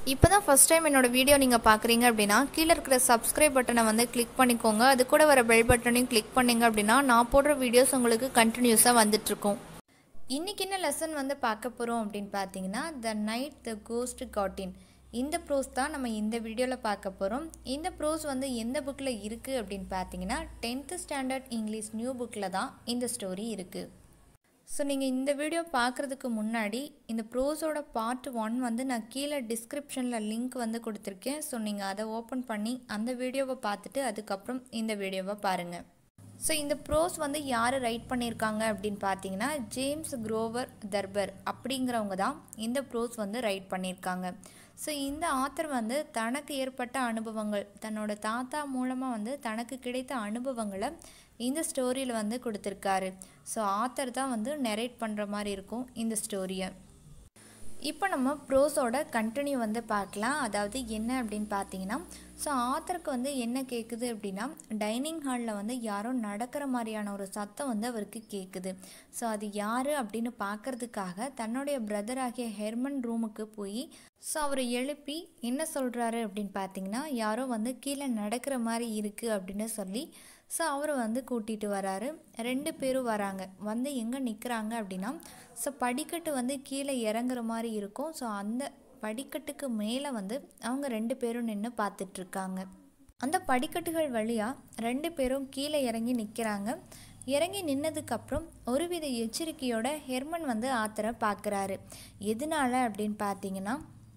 இப்போ தான் first time என்னோட வீடியோ நீங்கள் பார்க்குறீங்க அப்படின்னா கீழே இருக்கிற சப்ஸ்கிரைப் பட்டனை வந்து கிளிக் பண்ணிக்கோங்க அது கூட வர பெல் பட்டனையும் கிளிக் பண்ணீங்க அப்படின்னா நான் போடுற வீடியோஸ் உங்களுக்கு கண்டினியூஸாக வந்துட்டுருக்கும் இன்றைக்கி என்ன லெசன் வந்து பார்க்க போகிறோம் அப்படின்னு பார்த்தீங்கன்னா த நைட் த கோஸ்ட் காட்டின் இந்த ப்ரோஸ் தான் நம்ம இந்த வீடியோவில் பார்க்க போகிறோம் இந்த ப்ரோஸ் வந்து எந்த புக்கில் இருக்குது அப்படின்னு பார்த்தீங்கன்னா டென்த்து ஸ்டாண்டர்ட் இங்கிலீஷ் நியூ புக்கில் தான் இந்த ஸ்டோரி இருக்குது ஸோ நீங்கள் இந்த வீடியோ பார்க்குறதுக்கு முன்னாடி இந்த ப்ரோஸோட பார்ட் ஒன் வந்து நான் கீழே டிஸ்கிரிப்ஷனில் லிங்க் வந்து கொடுத்துருக்கேன் ஸோ நீங்கள் அதை ஓப்பன் பண்ணி அந்த வீடியோவை பார்த்துட்டு அதுக்கப்புறம் இந்த வீடியோவை பாருங்கள் ஸோ இந்த ப்ரோஸ் வந்து யார் ரைட் பண்ணியிருக்காங்க அப்படின்னு பார்த்தீங்கன்னா ஜேம்ஸ் குரோவர் தர்பர் அப்படிங்கிறவங்க தான் இந்த ப்ரோஸ் வந்து ரைட் பண்ணியிருக்காங்க ஸோ இந்த ஆத்தர் வந்து தனக்கு ஏற்பட்ட அனுபவங்கள் தன்னோட தாத்தா மூலமாக வந்து தனக்கு கிடைத்த அனுபவங்களை இந்த ஸ்டோரியில் வந்து கொடுத்துருக்காரு ஸோ ஆத்தர் தான் வந்து நெரேட் பண்ணுற மாதிரி இருக்கும் இந்த ஸ்டோரியை இப்போ நம்ம ப்ரோஸோட கண்டினியூ வந்து பார்க்கலாம் அதாவது என்ன அப்படின்னு பார்த்தீங்கன்னா ஸோ ஆத்தருக்கு வந்து என்ன கேட்குது அப்படின்னா டைனிங் ஹாலில் வந்து யாரோ நடக்கிற மாதிரியான ஒரு சத்தம் வந்து அவருக்கு கேட்குது ஸோ அது யார் அப்படின்னு பார்க்கறதுக்காக தன்னுடைய பிரதர் ஆகிய ஹெர்மன் ரூமுக்கு போய் ஸோ அவரை எழுப்பி என்ன சொல்கிறாரு அப்படின்னு பார்த்தீங்கன்னா யாரோ வந்து கீழே நடக்கிற மாதிரி இருக்குது அப்படின்னு சொல்லி ஸோ அவரை வந்து கூட்டிகிட்டு வராரு ரெண்டு பேரும் வராங்க வந்து எங்கே நிற்கிறாங்க அப்படின்னா ஸோ படிக்கட்டு வந்து கீழே இறங்குற மாதிரி இருக்கும் ஸோ அந்த படிக்கட்டுக்கு மேலே வந்து அவங்க ரெண்டு பேரும் நின்று பார்த்துட்ருக்காங்க அந்த படிக்கட்டுகள் வழியாக ரெண்டு பேரும் கீழே இறங்கி நிற்கிறாங்க இறங்கி நின்னதுக்கப்புறம் ஒருவித எச்சரிக்கையோட ஹெர்மன் வந்து ஆத்தரை பார்க்குறாரு எதனால அப்படின்னு பார்த்தீங்கன்னா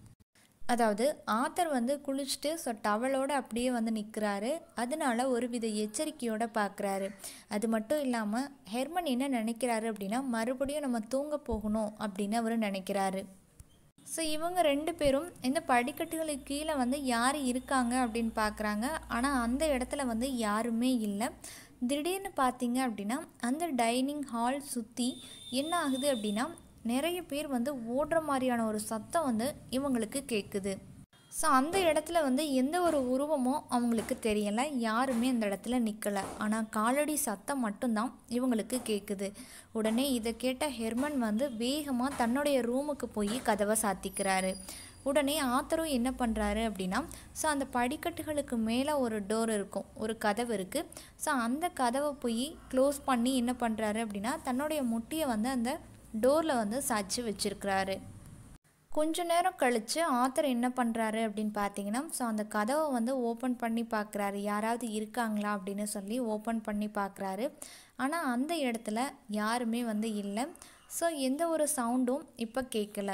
அதாவது ஆத்தர் வந்து குளிச்சுட்டு ஸோ டவலோடு அப்படியே வந்து நிற்கிறாரு அதனால ஒரு வித எச்சரிக்கையோடு பார்க்குறாரு அது மட்டும் இல்லாமல் ஹெர்மன் என்ன நினைக்கிறாரு அப்படின்னா மறுபடியும் நம்ம தூங்க போகணும் அப்படின்னு அவர் நினைக்கிறாரு ஸோ இவங்க ரெண்டு பேரும் இந்த படிக்கட்டுகளுக்கு கீழே வந்து யார் இருக்காங்க அப்படின்னு பார்க்குறாங்க ஆனால் அந்த இடத்துல வந்து யாருமே இல்லை திடீர்னு பார்த்தீங்க அப்படின்னா அந்த டைனிங் ஹால் சுற்றி என்ன ஆகுது அப்படின்னா நிறைய பேர் வந்து ஓடுற மாதிரியான ஒரு சத்தம் வந்து இவங்களுக்கு கேட்குது ஸோ அந்த இடத்துல வந்து எந்த ஒரு உருவமும் அவங்களுக்கு தெரியலை யாருமே அந்த இடத்துல நிற்கலை ஆனால் காலடி சத்தம் மட்டும்தான் இவங்களுக்கு கேட்குது உடனே இதை கேட்ட ஹெர்மன் வந்து வேகமாக தன்னுடைய ரூமுக்கு போய் கதவை சாத்திக்கிறாரு உடனே ஆத்தரும் என்ன பண்ணுறாரு அப்படின்னா ஸோ அந்த படிக்கட்டுகளுக்கு மேலே ஒரு டோர் இருக்கும் ஒரு கதவு இருக்குது ஸோ அந்த கதவை போய் க்ளோஸ் பண்ணி என்ன பண்ணுறாரு அப்படின்னா தன்னுடைய முட்டியை வந்து அந்த டோரில் வந்து சாய்ச்சி வச்சுருக்கிறாரு கொஞ்ச நேரம் கழித்து ஆத்தர் என்ன பண்ணுறாரு அப்படின்னு பார்த்தீங்கன்னா ஸோ அந்த கதவை வந்து ஓப்பன் பண்ணி பார்க்குறாரு யாராவது இருக்காங்களா அப்படின்னு சொல்லி ஓப்பன் பண்ணி பார்க்குறாரு ஆனால் அந்த இடத்துல யாருமே வந்து இல்லை ஸோ எந்த ஒரு சவுண்டும் இப்போ கேட்கல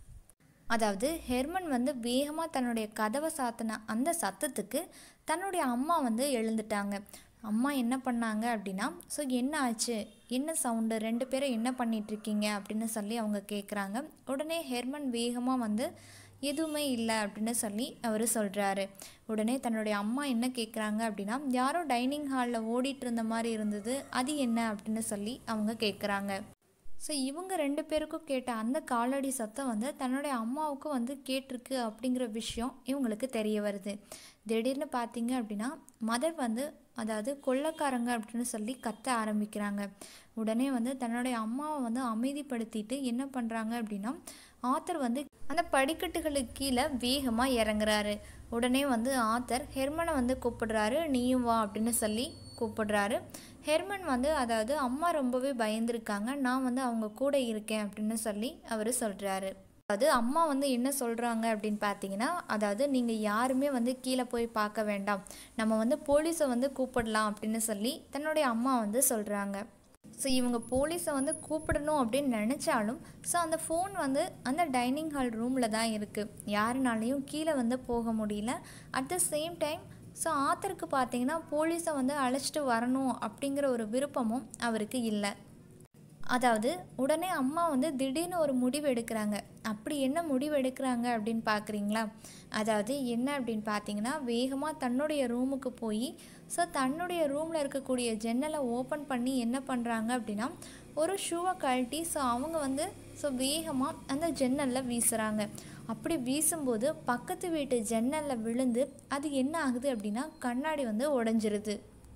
அதாவது ஹெர்மன் வந்து வேகமாக தன்னுடைய கதவை சாத்தின அந்த சத்தத்துக்கு தன்னுடைய அம்மா வந்து எழுந்துட்டாங்க அம்மா என்ன பண்ணாங்க அப்படின்னா ஸோ என்ன ஆச்சு என்ன சவுண்டு ரெண்டு பேரும் என்ன பண்ணிகிட்ருக்கீங்க அப்படின்னு சொல்லி அவங்க கேட்குறாங்க உடனே ஹெர்மன் வேகமாக வந்து எதுவுமே இல்லை அப்படின்னு சொல்லி அவர் சொல்கிறாரு உடனே தன்னுடைய அம்மா என்ன கேட்குறாங்க அப்படின்னா யாரோ டைனிங் ஹாலில் ஓடிட்டு இருந்த மாதிரி இருந்தது அது என்ன அப்படின்னு சொல்லி அவங்க கேட்குறாங்க ஸோ இவங்க ரெண்டு பேருக்கும் கேட்ட அந்த காலடி சத்தம் வந்து தன்னுடைய அம்மாவுக்கும் வந்து கேட்டிருக்கு அப்படிங்கிற விஷயம் இவங்களுக்கு தெரிய வருது திடீர்னு பார்த்தீங்க அப்படின்னா மதர் வந்து அதாவது கொள்ளக்காரங்க அப்படின்னு சொல்லி கத்த ஆரம்பிக்கிறாங்க உடனே வந்து தன்னுடைய அம்மாவை வந்து அமைதிப்படுத்திட்டு என்ன பண்ணுறாங்க அப்படின்னா ஆத்தர் வந்து அந்த படிக்கட்டுகளுக்கு கீழே வேகமாக இறங்குறாரு உடனே வந்து ஆத்தர் ஹெர்மனை வந்து கூப்பிடுறாரு நீயும் வா அப்படின்னு சொல்லி கூப்பிடுறாரு ஹெர்மன் வந்து அதாவது அம்மா ரொம்பவே பயந்துருக்காங்க நான் வந்து அவங்க கூட இருக்கேன் அப்படின்னு சொல்லி அவர் சொல்கிறாரு அதாவது அம்மா வந்து என்ன சொல்கிறாங்க அப்படின்னு பார்த்தீங்கன்னா அதாவது நீங்கள் யாருமே வந்து கீழே போய் பார்க்க வேண்டாம் நம்ம வந்து போலீஸை வந்து கூப்பிடலாம் அப்படின்னு சொல்லி தன்னுடைய அம்மா வந்து சொல்கிறாங்க ஸோ இவங்க போலீஸை வந்து கூப்பிடணும் அப்படின்னு நினச்சாலும் ஸோ அந்த ஃபோன் வந்து அந்த டைனிங் ஹால் ரூமில் தான் இருக்குது யாருனாலையும் கீழே வந்து போக முடியல at the same time so ஆத்தருக்கு பார்த்தீங்கன்னா போலீஸை வந்து அழைச்சிட்டு வரணும் அப்படிங்கிற ஒரு விருப்பமும் அவருக்கு இல்லை அதாவது உடனே அம்மா வந்து திடீர்னு ஒரு முடிவு எடுக்கிறாங்க அப்படி என்ன முடிவு எடுக்கிறாங்க அப்படின்னு பார்க்குறீங்களா அதாவது என்ன அப்படின்னு பார்த்தீங்கன்னா வேகமாக தன்னுடைய ரூமுக்கு போய் ஸோ தன்னுடைய ரூமில் இருக்கக்கூடிய ஜன்னலை ஓப்பன் பண்ணி என்ன பண்ணுறாங்க அப்படின்னா ஒரு ஷூவை கழட்டி ஸோ அவங்க வந்து ஸோ வேகமாக அந்த ஜன்னலில் வீசுகிறாங்க அப்படி வீசும்போது பக்கத்து வீட்டு ஜன்னலில் விழுந்து அது என்ன ஆகுது அப்படின்னா கண்ணாடி வந்து உடஞ்சிருது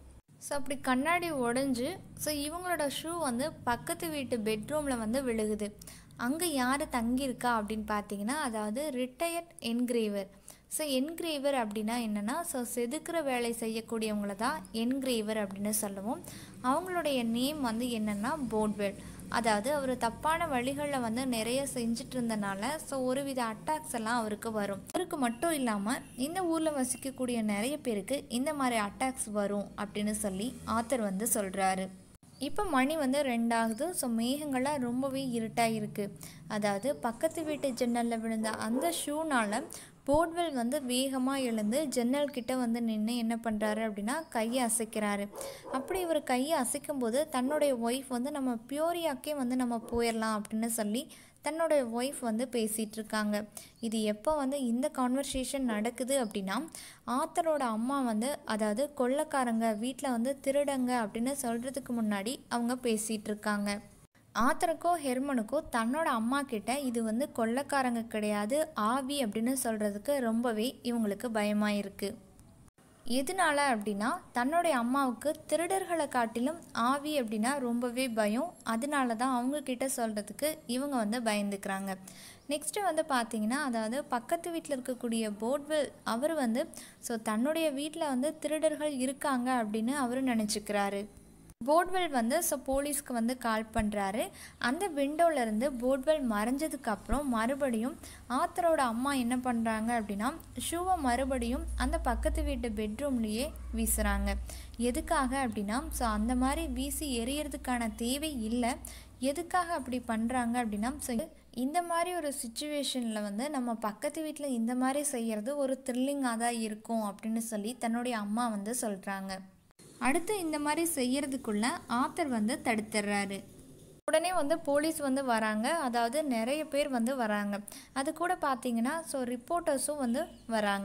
ஸோ அப்படி கண்ணாடி உடஞ்சி ஸோ இவங்களோட ஷூ வந்து பக்கத்து வீட்டு பெட்ரூமில் வந்து விழுகுது அங்கே யார் தங்கியிருக்கா அப்படின்னு பார்த்தீங்கன்னா அதாவது ரிட்டையர்ட் என்கிரேவர் ஸோ என்கிரேவர் அப்படின்னா என்னென்னா ஸோ செதுக்கிற வேலை செய்யக்கூடியவங்கள தான் என்கிரேவர் அப்படின்னு சொல்லுவோம் அவங்களுடைய நேம் வந்து என்னென்னா போட்வெல் அதாவது அவர் தப்பான வழிகளில் வந்து நிறைய செஞ்சுட்டு இருந்தனால ஸோ ஒருவித அட்டாக்ஸ் எல்லாம் அவருக்கு வரும் அவருக்கு மட்டும் இல்லாமல் இந்த ஊரில் வசிக்கக்கூடிய நிறைய பேருக்கு இந்த மாதிரி அட்டாக்ஸ் வரும் அப்படின்னு சொல்லி ஆத்தர் வந்து சொல்கிறாரு இப்போ மணி வந்து ரெண்டாகுது ஸோ மேகங்கள்லாம் ரொம்பவே இருட்டாக இருக்குது அதாவது பக்கத்து வீட்டு ஜன்னலில் விழுந்த அந்த ஷூனால் போர்ட்வெல் வந்து வேகமாக எழுந்து ஜன்னல் கிட்ட வந்து நின்று என்ன பண்ணுறாரு அப்படின்னா கையை அசைக்கிறாரு அப்படி இவர் கையை அசைக்கும் போது தன்னுடைய ஒய்ஃப் வந்து நம்ம பியோரியாக்கே வந்து நம்ம போயிடலாம் அப்படின்னு சொல்லி தன்னோட ஒய்ஃப் வந்து பேசிகிட்டு இருக்காங்க இது எப்போ வந்து இந்த கான்வர்சேஷன் நடக்குது அப்படின்னா ஆத்தரோட அம்மா வந்து அதாவது கொள்ளைக்காரங்க வீட்டில் வந்து திருடங்க அப்படின்னு சொல்கிறதுக்கு முன்னாடி அவங்க பேசிகிட்டு இருக்காங்க ஆத்தருக்கோ ஹெர்மனுக்கோ தன்னோட அம்மா கிட்ட இது வந்து கொள்ளைக்காரங்க கிடையாது ஆவி அப்படின்னு சொல்கிறதுக்கு ரொம்பவே இவங்களுக்கு பயமாக இருக்குது எதனால அப்படின்னா தன்னுடைய அம்மாவுக்கு திருடர்களை காட்டிலும் ஆவி அப்படின்னா ரொம்பவே பயம் அதனால தான் அவங்கக்கிட்ட சொல்கிறதுக்கு இவங்க வந்து பயந்துக்கிறாங்க நெக்ஸ்ட்டு வந்து பார்த்தீங்கன்னா அதாவது பக்கத்து வீட்டில் இருக்கக்கூடிய போட்வெல் அவர் வந்து ஸோ தன்னுடைய வீட்டில் வந்து திருடர்கள் இருக்காங்க அப்படின்னு அவர் நினச்சிக்கிறாரு போர்ட்வெல் வந்து ஸோ போலீஸ்க்கு வந்து கால் பண்ணுறாரு அந்த விண்டோலேருந்து போர்ட்வெல் மறைஞ்சதுக்கப்புறம் மறுபடியும் ஆத்தரோட அம்மா என்ன பண்ணுறாங்க அப்படின்னா ஷூவை மறுபடியும் அந்த பக்கத்து வீட்டு பெட்ரூம்லேயே வீசுகிறாங்க எதுக்காக அப்படின்னா ஸோ அந்த மாதிரி வீசி எரியறதுக்கான தேவை இல்லை எதுக்காக அப்படி பண்ணுறாங்க அப்படின்னா ஸோ இந்த மாதிரி ஒரு சுச்சுவேஷனில் வந்து நம்ம பக்கத்து வீட்டில் இந்த மாதிரி செய்கிறது ஒரு த்ரில்லிங்காக தான் இருக்கும் அப்படின்னு சொல்லி தன்னுடைய அம்மா வந்து சொல்கிறாங்க அடுத்து இந்த மாதிரி செய்யறதுக்குள்ள ஆத்தர் வந்து தடுத்துடுறாரு உடனே வந்து போலீஸ் வந்து வராங்க அதாவது நிறைய பேர் வந்து வராங்க அது கூட பார்த்தீங்கன்னா ஸோ ரிப்போர்ட்டர்ஸும் வந்து வராங்க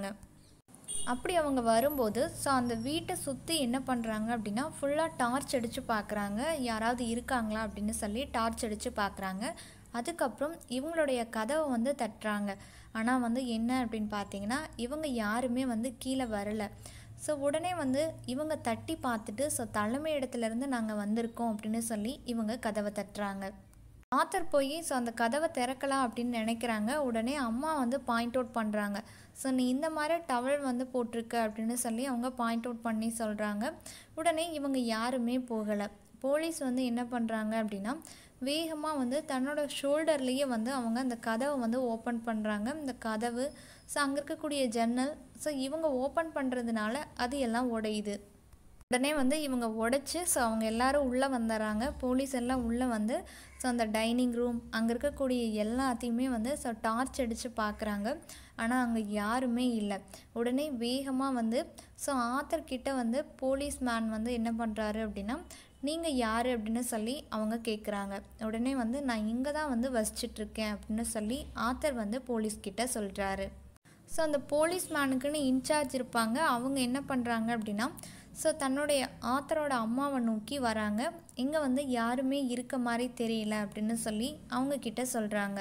அப்படி அவங்க வரும்போது ஸோ அந்த வீட்டை சுற்றி என்ன பண்ணுறாங்க அப்படின்னா ஃபுல்லாக டார்ச் அடித்து பார்க்குறாங்க யாராவது இருக்காங்களா அப்படின்னு சொல்லி டார்ச் அடித்து பார்க்குறாங்க அதுக்கப்புறம் இவங்களுடைய கதவை வந்து தட்டுறாங்க ஆனால் வந்து என்ன அப்படின்னு பார்த்தீங்கன்னா இவங்க யாருமே வந்து கீழே வரலை ஸோ உடனே வந்து இவங்க தட்டி பார்த்துட்டு ஸோ தலைமை இடத்துலேருந்து நாங்கள் வந்திருக்கோம் அப்படின்னு சொல்லி இவங்க கதவை தட்டுறாங்க ஆத்தர் போய் ஸோ அந்த கதவை திறக்கலாம் அப்படின்னு நினைக்கிறாங்க உடனே அம்மா வந்து பாயிண்ட் அவுட் பண்ணுறாங்க ஸோ நீ இந்த மாதிரி டவல் வந்து போட்டிருக்க அப்படின்னு சொல்லி அவங்க பாயிண்ட் அவுட் பண்ணி சொல்கிறாங்க உடனே இவங்க யாருமே போகலை போலீஸ் வந்து என்ன பண்ணுறாங்க அப்படின்னா வேகமாக வந்து தன்னோட ஷோல்டர்லேயே வந்து அவங்க அந்த கதவை வந்து ஓப்பன் பண்ணுறாங்க இந்த கதவு ஸோ அங்கே இருக்கக்கூடிய ஜன்னல் ஸோ இவங்க ஓப்பன் பண்ணுறதுனால அது எல்லாம் உடையுது உடனே வந்து இவங்க உடைச்சி ஸோ அவங்க எல்லாரும் உள்ளே வந்துடுறாங்க போலீஸ் எல்லாம் உள்ளே வந்து ஸோ அந்த டைனிங் ரூம் அங்கே இருக்கக்கூடிய எல்லாத்தையுமே வந்து ஸோ டார்ச் அடித்து பார்க்குறாங்க ஆனால் அங்கே யாருமே இல்லை உடனே வேகமாக வந்து ஸோ ஆத்தர் கிட்ட வந்து போலீஸ் மேன் வந்து என்ன பண்ணுறாரு அப்படின்னா நீங்கள் யார் அப்படின்னு சொல்லி அவங்க கேட்குறாங்க உடனே வந்து நான் இங்கே தான் வந்து வசிச்சிட்ருக்கேன் அப்படின்னு சொல்லி ஆத்தர் வந்து போலீஸ்கிட்ட சொல்கிறாரு ஸோ அந்த போலீஸ் மேனுக்குன்னு இன்சார்ஜ் இருப்பாங்க அவங்க என்ன பண்ணுறாங்க அப்படின்னா ஸோ தன்னுடைய ஆத்தரோட அம்மாவை நோக்கி வராங்க இங்கே வந்து யாருமே இருக்க மாதிரி தெரியல அப்படின்னு சொல்லி அவங்க கிட்ட சொல்கிறாங்க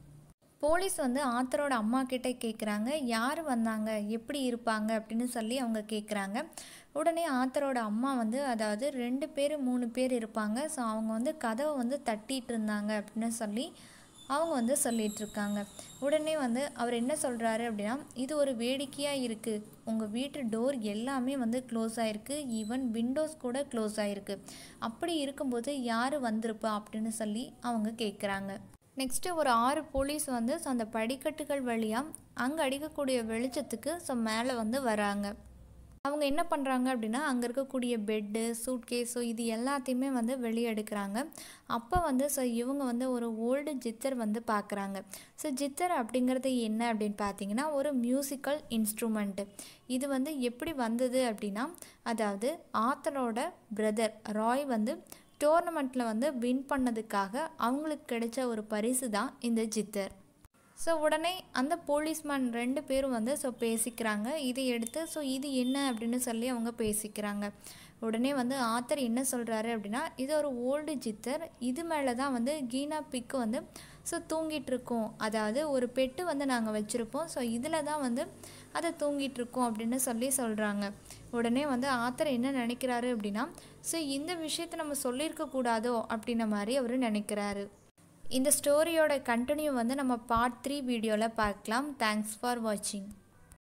போலீஸ் வந்து ஆத்தரோட அம்மா கிட்ட கேட்குறாங்க யார் வந்தாங்க எப்படி இருப்பாங்க அப்படின்னு சொல்லி அவங்க கேட்குறாங்க உடனே ஆத்தரோட அம்மா வந்து அதாவது ரெண்டு பேர் மூணு பேர் இருப்பாங்க ஸோ அவங்க வந்து கதவை வந்து தட்டிட்டு இருந்தாங்க அப்படின்னு சொல்லி அவங்க வந்து சொல்லிட்டு இருக்காங்க உடனே வந்து அவர் என்ன சொல்கிறாரு அப்படின்னா இது ஒரு வேடிக்கையாக இருக்குது உங்கள் வீட்டு டோர் எல்லாமே வந்து க்ளோஸ் ஆகிருக்கு ஈவன் விண்டோஸ் கூட க்ளோஸ் ஆகிருக்கு அப்படி இருக்கும்போது யார் வந்திருப்பா அப்படின்னு சொல்லி அவங்க கேட்குறாங்க நெக்ஸ்ட்டு ஒரு ஆறு போலீஸ் வந்து ஸோ அந்த படிக்கட்டுகள் வழியாக அங்கே அடிக்கக்கூடிய வெளிச்சத்துக்கு ஸோ மேலே வந்து வராங்க அவங்க என்ன பண்ணுறாங்க அப்படின்னா அங்கே இருக்கக்கூடிய பெட்டு சூட்கேஸோ இது எல்லாத்தையுமே வந்து வெளியே எடுக்கிறாங்க அப்போ வந்து ஸோ இவங்க வந்து ஒரு ஓல்டு ஜித்தர் வந்து பார்க்குறாங்க ஸோ ஜித்தர் அப்படிங்கிறது என்ன அப்படின்னு பார்த்தீங்கன்னா ஒரு மியூசிக்கல் இன்ஸ்ட்ருமெண்ட்டு இது வந்து எப்படி வந்தது அப்படின்னா அதாவது ஆத்தரோட பிரதர் ராய் வந்து டோர்னமெண்ட்டில் வந்து வின் பண்ணதுக்காக அவங்களுக்கு கிடைச்ச ஒரு பரிசு தான் இந்த ஜித்தர் ஸோ உடனே அந்த போலீஸ்மேன் ரெண்டு பேரும் வந்து ஸோ பேசிக்கிறாங்க இதை எடுத்து ஸோ இது என்ன அப்படின்னு சொல்லி அவங்க பேசிக்கிறாங்க உடனே வந்து ஆத்தர் என்ன சொல்கிறாரு அப்படின்னா இது ஒரு ஓல்டு சித்தர் இது மேலே தான் வந்து கீனா பிக்கு வந்து ஸோ தூங்கிட்டு இருக்கோம் அதாவது ஒரு பெட்டு வந்து நாங்கள் வச்சுருப்போம் ஸோ இதில் தான் வந்து அதை தூங்கிட்டு இருக்கோம் அப்படின்னு சொல்லி சொல்கிறாங்க உடனே வந்து ஆத்தர் என்ன நினைக்கிறாரு அப்படின்னா ஸோ இந்த விஷயத்தை நம்ம சொல்லியிருக்க கூடாதோ அப்படின்ன மாதிரி அவர் நினைக்கிறாரு இந்த ஸ்டோரியோட கண்டினியூ வந்து நம்ம பார்ட் த்ரீ வீடியோவில் பார்க்கலாம் தேங்க்ஸ் ஃபார் வாட்சிங்